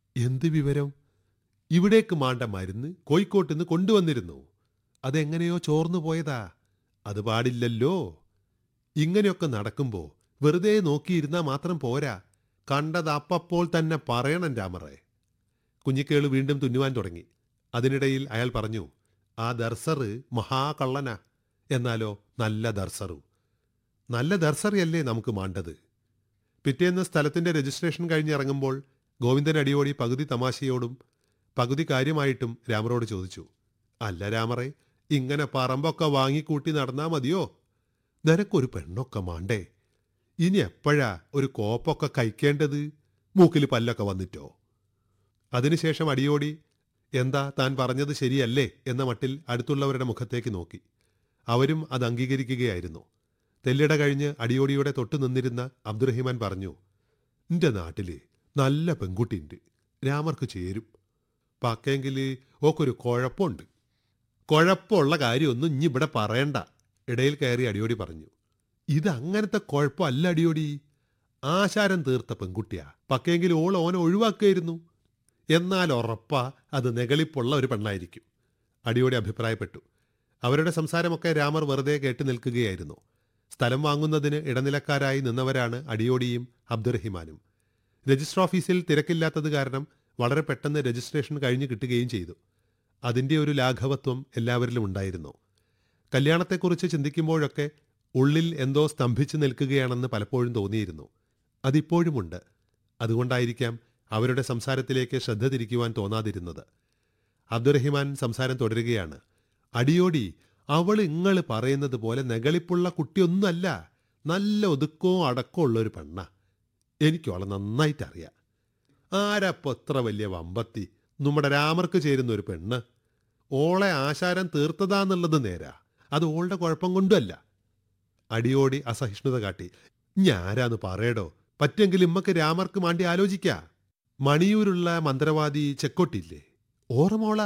എന്ത് വിവരം ഇവിടേക്ക് മാണ്ട മരുന്ന് കോഴിക്കോട്ട് നിന്ന് കൊണ്ടുവന്നിരുന്നു അതെങ്ങനെയോ ചോർന്നു പോയതാ അത് പാടില്ലല്ലോ ഇങ്ങനെയൊക്കെ നടക്കുമ്പോ വെറുതെ നോക്കിയിരുന്നാ മാത്രം പോരാ കണ്ടത് അപ്പപ്പോൾ തന്നെ പറയണം രാമറേ കുഞ്ഞിക്കേള് വീണ്ടും തുന്നുവാൻ തുടങ്ങി അതിനിടയിൽ അയാൾ പറഞ്ഞു ആ ദർസറ് മഹാകള്ളനാ എന്നാലോ നല്ല ദർസറു നല്ല ദർസറിയല്ലേ നമുക്ക് മാണ്ടത് പിറ്റേന്ന് സ്ഥലത്തിന്റെ രജിസ്ട്രേഷൻ കഴിഞ്ഞിറങ്ങുമ്പോൾ ഗോവിന്ദൻ അടിയോടി പകുതി തമാശയോടും പകുതി കാര്യമായിട്ടും രാമറോട് ചോദിച്ചു അല്ല രാമറെ ഇങ്ങനെ പറമ്പൊക്കെ വാങ്ങിക്കൂട്ടി നടന്നാ മതിയോ നിനക്കൊരു പെണ്ണൊക്കെ മാണ്ടേ ഇനി എപ്പോഴാ ഒരു കോപ്പൊക്കെ കഴിക്കേണ്ടത് മൂക്കിൽ പല്ലൊക്കെ വന്നിട്ടോ അതിനുശേഷം അടിയോടി എന്താ താൻ പറഞ്ഞത് ശരിയല്ലേ എന്ന മട്ടിൽ അടുത്തുള്ളവരുടെ മുഖത്തേക്ക് നോക്കി അവരും അത് അംഗീകരിക്കുകയായിരുന്നു തെല്ലിട കഴിഞ്ഞ് അടിയോടിയോടെ തൊട്ടു നിന്നിരുന്ന അബ്ദുറഹിമാൻ പറഞ്ഞു നിന്റെ നാട്ടില് നല്ല പെൺകുട്ടിയുണ്ട് രാമർക്ക് ചേരും പക്കെങ്കില് ഓക്കൊരു കുഴപ്പമുണ്ട് കുഴപ്പമുള്ള കാര്യമൊന്നും ഇനി ഇവിടെ പറയണ്ട ഇടയിൽ കയറി അടിയോടി പറഞ്ഞു ഇത് അങ്ങനത്തെ കുഴപ്പമല്ല അടിയോടി ആശാരം തീർത്ത പെൺകുട്ടിയാ പക്കെങ്കിൽ ഓൾ ഓനെ ഒഴിവാക്കുകയായിരുന്നു എന്നാൽ ഉറപ്പാ അത് നെകളിപ്പുള്ള ഒരു പെണ്ണായിരിക്കും അടിയോടി അഭിപ്രായപ്പെട്ടു അവരുടെ സംസാരമൊക്കെ രാമർ വെറുതെ കേട്ടു നിൽക്കുകയായിരുന്നു സ്ഥലം വാങ്ങുന്നതിന് ഇടനിലക്കാരായി നിന്നവരാണ് അടിയോടിയും അബ്ദുറഹിമാനും രജിസ്റ്റർ ഓഫീസിൽ തിരക്കില്ലാത്തത് കാരണം വളരെ പെട്ടെന്ന് രജിസ്ട്രേഷൻ കഴിഞ്ഞു കിട്ടുകയും ചെയ്തു അതിൻ്റെ ഒരു ലാഘവത്വം എല്ലാവരിലും ഉണ്ടായിരുന്നു കല്യാണത്തെക്കുറിച്ച് ചിന്തിക്കുമ്പോഴൊക്കെ ഉള്ളിൽ എന്തോ സ്തംഭിച്ചു നിൽക്കുകയാണെന്ന് പലപ്പോഴും തോന്നിയിരുന്നു അതിപ്പോഴുമുണ്ട് അതുകൊണ്ടായിരിക്കാം അവരുടെ സംസാരത്തിലേക്ക് ശ്രദ്ധ തിരിക്കുവാൻ തോന്നാതിരുന്നത് അബ്ദുറഹിമാൻ സംസാരം തുടരുകയാണ് അടിയോടി അവൾ ഇങ്ങൾ പറയുന്നത് പോലെ നെകളിപ്പുള്ള കുട്ടിയൊന്നുമല്ല നല്ല ഒതുക്കവും അടക്കവും ഉള്ളൊരു പെണ്ണ എനിക്ക് അവളെ നന്നായിട്ടറിയാം ആരപ്പോ എത്ര വലിയ വമ്പത്തി നമ്മുടെ രാമർക്ക് ചേരുന്ന ഒരു പെണ്ണ് ഓളെ ആശാരം തീർത്തതാന്നുള്ളത് നേരാ അത് ഓളുടെ കുഴപ്പം കൊണ്ടുമല്ല അടിയോടി അസഹിഷ്ണുത കാട്ടി ഞാരാന്ന് പറയടോ പറ്റെങ്കിൽ ഇമ്മക്ക് രാമർക്ക് മാണ്ടി ആലോചിക്കാ മണിയൂരുള്ള മന്ത്രവാദി ചെക്കോട്ടില്ലേ ഓർമ്മോള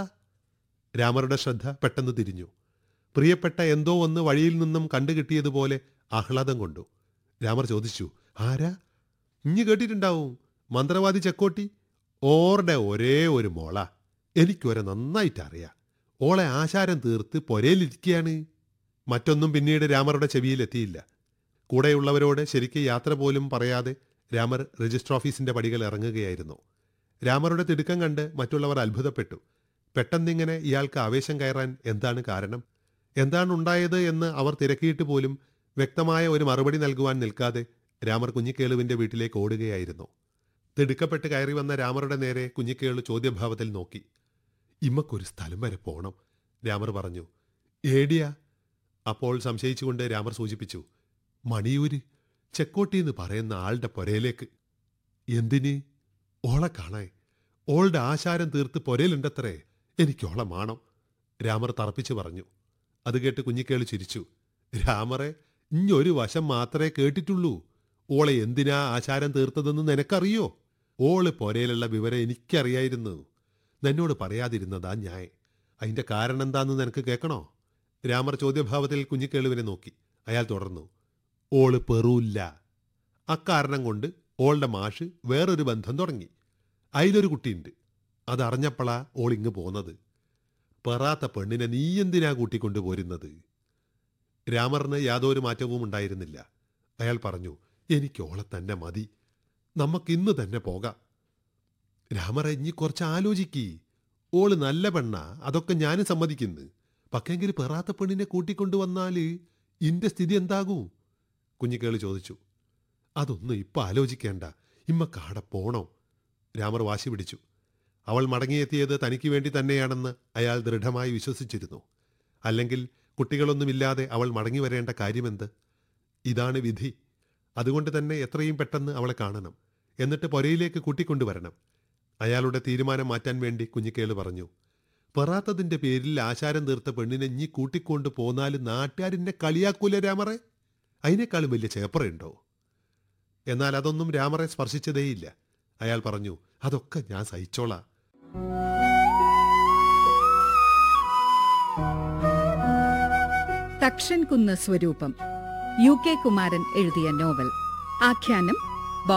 രാമറുടെ ശ്രദ്ധ പെട്ടെന്ന് തിരിഞ്ഞു പ്രിയപ്പെട്ട എന്തോ ഒന്ന് വഴിയിൽ നിന്നും കണ്ടുകിട്ടിയതുപോലെ ആഹ്ലാദം കൊണ്ടു രാമർ ചോദിച്ചു ആരാ ഇഞ്ഞ് കേട്ടിട്ടുണ്ടാവും മന്ത്രവാദി ചെക്കോട്ടി ഓറുടെ ഒരേ ഒരു മോള എനിക്കൊരെ നന്നായിട്ട് അറിയാം ഓളെ ആശാരം തീർത്ത് പൊരയിലിരിക്കുകയാണ് മറ്റൊന്നും പിന്നീട് രാമറുടെ ചെവിയിലെത്തിയില്ല കൂടെയുള്ളവരോട് ശരിക്ക് യാത്ര പോലും പറയാതെ രാമർ രജിസ്റ്റർ ഓഫീസിന്റെ പടികൾ ഇറങ്ങുകയായിരുന്നു രാമറുടെ തിടുക്കം കണ്ട് മറ്റുള്ളവർ അത്ഭുതപ്പെട്ടു പെട്ടെന്നിങ്ങനെ ഇയാൾക്ക് ആവേശം കയറാൻ എന്താണ് കാരണം എന്താണ് ഉണ്ടായത് എന്ന് അവർ തിരക്കിയിട്ട് പോലും വ്യക്തമായ ഒരു മറുപടി നൽകുവാൻ നിൽക്കാതെ രാമർ കുഞ്ഞിക്കേളുവിന്റെ വീട്ടിലേക്ക് ഓടുകയായിരുന്നു തിടുക്കപ്പെട്ട് കയറി വന്ന രാമറുടെ നേരെ കുഞ്ഞിക്കേളു ചോദ്യഭാവത്തിൽ നോക്കി ഇമ്മക്കൊരു സ്ഥലം വരെ പോണം രാമർ പറഞ്ഞു ഏടിയാ അപ്പോൾ സംശയിച്ചുകൊണ്ട് രാമർ സൂചിപ്പിച്ചു മണിയൂര് ചെക്കോട്ടി എന്ന് പറയുന്ന ആളുടെ പൊരയിലേക്ക് എന്തിന് ഓളെ കാണാൻ ഓളുടെ ആശാരം തീർത്ത് പൊരയിലുണ്ടത്രേ എനിക്ക് ഓളെ മാണം രാമർ തറപ്പിച്ചു പറഞ്ഞു അത് കേട്ട് കുഞ്ഞിക്കേള് ചിരിച്ചു രാമറെ ഇഞ്ഞൊരു വശം മാത്രമേ കേട്ടിട്ടുള്ളൂ ഓളെ എന്തിനാ ആശാരം തീർത്തതെന്ന് നിനക്കറിയോ ഓള് പൊരയിലുള്ള വിവരം എനിക്കറിയായിരുന്നു നിന്നോട് പറയാതിരുന്നതാ ഞാൻ അതിന്റെ കാരണം എന്താന്ന് നിനക്ക് കേൾക്കണോ രാമർ ചോദ്യഭാവത്തിൽ കുഞ്ഞിക്കേളുവിനെ നോക്കി അയാൾ തുടർന്നു ഓള് പെറൂല്ല അക്കാരണം കൊണ്ട് ഓളുടെ മാഷ് വേറൊരു ബന്ധം തുടങ്ങി അതിലൊരു കുട്ടിയുണ്ട് അതറിഞ്ഞപ്പോളാ ഓൾ ഇങ്ങ് പോന്നത് പെറാത്ത പെണ്ണിനെ നീ എന്തിനാ കൂട്ടിക്കൊണ്ടു പോരുന്നത് രാമറിന് യാതൊരു മാറ്റവും ഉണ്ടായിരുന്നില്ല അയാൾ പറഞ്ഞു എനിക്ക് ഓളെ തന്നെ മതി നമുക്കിന്ന് തന്നെ പോകാം രാമറെ ഇനി കുറച്ച് ആലോചിക്കി ഓള് നല്ല പെണ്ണാ അതൊക്കെ ഞാനും സമ്മതിക്കുന്നു പക്കെങ്കിൽ പെറാത്ത പെണ്ണിനെ കൂട്ടിക്കൊണ്ടുവന്നാല് ഇന്റെ സ്ഥിതി എന്താകൂ കുഞ്ഞിക്കേള് ചോദിച്ചു അതൊന്നും ഇപ്പൊ ആലോചിക്കേണ്ട ഇമ്മ കാട പോണോ രാമർ വാശി പിടിച്ചു അവൾ മടങ്ങിയെത്തിയത് തനിക്ക് വേണ്ടി തന്നെയാണെന്ന് അയാൾ ദൃഢമായി വിശ്വസിച്ചിരുന്നു അല്ലെങ്കിൽ കുട്ടികളൊന്നുമില്ലാതെ അവൾ മടങ്ങി വരേണ്ട കാര്യമെന്ത് ഇതാണ് വിധി അതുകൊണ്ട് തന്നെ എത്രയും പെട്ടെന്ന് അവളെ കാണണം എന്നിട്ട് പൊരയിലേക്ക് കൂട്ടിക്കൊണ്ടുവരണം അയാളുടെ തീരുമാനം മാറ്റാൻ വേണ്ടി കുഞ്ഞിക്കേള് പറഞ്ഞു പെറാത്തതിന്റെ പേരിൽ ആശാരം തീർത്ത പെണ്ണിനെ ഞി കൂട്ടിക്കൊണ്ട് പോന്നാല് നാട്ടുകാരിന്നെ കളിയാക്കൂല രാമറെ അതിനേക്കാളും വലിയ ചേപ്പറയുണ്ടോ എന്നാൽ അതൊന്നും രാമറെ സ്പർശിച്ചതേയില്ല അയാൾ പറഞ്ഞു അതൊക്കെ ഞാൻ സഹിച്ചോളാം തക്ഷൻ കുന്ന് സ്വരൂപം യു കെ കുമാരൻ എഴുതിയ നോവൽ ആഖ്യാനം